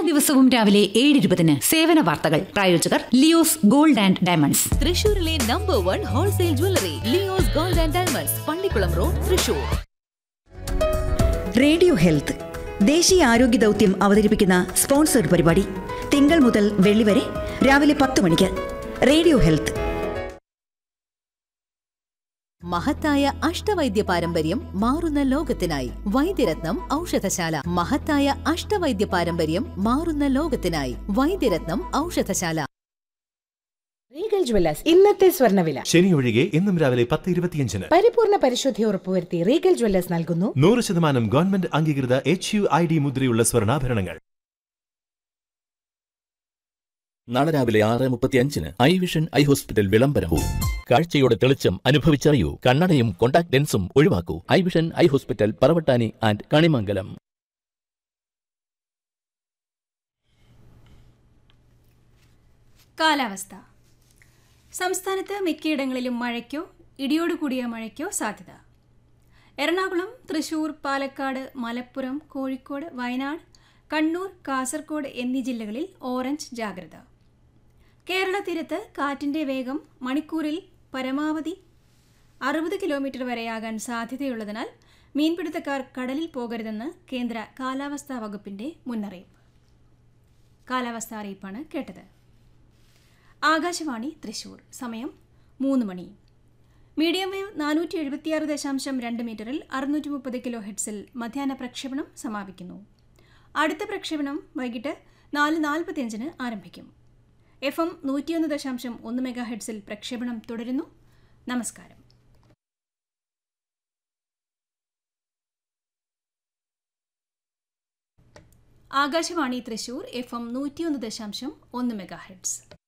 ദിവസവും രാവിലെ ഏഴ് ഇരുപതിന് സേവന വാർത്തകൾ പ്രായോജകർ ലിയോസ് ഗോൾഡ് ആൻഡ് ഡയമണ്ട്സ് തൃശൂരിലെ number one wholesale jewellery Leo's gold and diamonds Pallikulam road Thrissur radio health ദേശീയ ആരോഗ്യ ദൗത്യം അവതരിപ്പിക്കുന്ന സ്പോൺസർഡ് പരിപാടി തിങ്കൾ മുതൽ വെള്ളി വരെ രാവിലെ പത്ത് മണിക്ക് റേഡിയോ ഹെൽത്ത് മഹത്തായ അഷ്ടവൈദ്യ പാരമ്പര്യം മാറുന്ന ലോകത്തിനായി വൈദ്യരത്നം ഔഷധശാല മഹത്തായ അഷ്ടവൈദ്യ പാരമ്പര്യം മാറുന്ന ലോകത്തിനായി വൈദ്യരത്നം ഔഷധശാല റീഗൽ ജ്വല്ലേഴ്സ് ഇന്നത്തെ സ്വർണ്ണവില ശനി ഒഴികെ ഇന്നും രാവിലെ പത്ത് ഇരുപത്തിയഞ്ചിന് പരിപൂർണ പരിശുദ്ധി ഉറപ്പുവരുത്തി റീഗൽ ജ്വല്ലേഴ്സ് നൽകുന്നു നൂറ് ശതമാനം ഗവൺമെന്റ് അംഗീകൃത എച്ച് യു ഐ ഡി മുദ്രയുള്ള സ്വർണ്ണാഭരണങ്ങൾ നാളെ രാവിലെ ആറ് മുപ്പത്തി അഞ്ചിന് ഐ വിഷൻ ഐ ഹോസ്പിറ്റൽ വിളംബരവും കാഴ്ചയുടെ തെളിച്ചം അനുഭവിച്ചറിയൂ കണ്ണടയും കോണ്ടാക്ട് ലെൻസും ഒഴിവാക്കൂ eye vision eye hospital Paravattani and Kanimangalam കാലാവസ്ഥ സംസ്ഥാനത്ത് മിക്കയിടങ്ങളിലും മഴയ്ക്കോ ഇടിയോടുകൂടിയ മഴയ്ക്കോ സാധ്യത എറണാകുളം തൃശൂർ പാലക്കാട് മലപ്പുറം കോഴിക്കോട് വയനാട് കണ്ണൂർ കാസർഗോഡ് എന്നീ ജില്ലകളിൽ ഓറഞ്ച് ജാഗ്രത കേരള തീരത്ത് കാറ്റിന്റെ വേഗം മണിക്കൂറിൽ പരമാവധി അറുപത് കിലോമീറ്റർ വരെയാകാൻ സാധ്യതയുള്ളതിനാൽ മീൻപിടുത്തക്കാർ കടലിൽ പോകരുതെന്ന് കേന്ദ്ര കാലാവസ്ഥാ വകുപ്പിന്റെ മുന്നറിയിപ്പ് കാലാവസ്ഥാ അറിയിപ്പാണ് കേട്ടത് ആകാശവാണി തൃശൂർ സമയം മൂന്ന് മണി മീഡിയം വേവ് നാനൂറ്റി എഴുപത്തിയാറ് ദശാംശം രണ്ട് മീറ്ററിൽ അറുന്നൂറ്റി മുപ്പത് കിലോ ഹെഡ്സിൽ മധ്യാഹ്ന പ്രക്ഷേപണം സമാപിക്കുന്നു അടുത്ത പ്രക്ഷേപണം വൈകിട്ട് നാല് നാൽപ്പത്തിയഞ്ചിന് ആരംഭിക്കും എഫ് എം നൂറ്റിയൊന്ന് ദശാംശം ഒന്ന് മെഗാ ഹെഡ്സിൽ പ്രക്ഷേപണം തുടരുന്നു നമസ്കാരം ആകാശവാണി തൃശൂർ എഫ് എം നൂറ്റിയൊന്ന് ദശാംശം ഒന്ന് മെഗാ ഹെഡ്സ്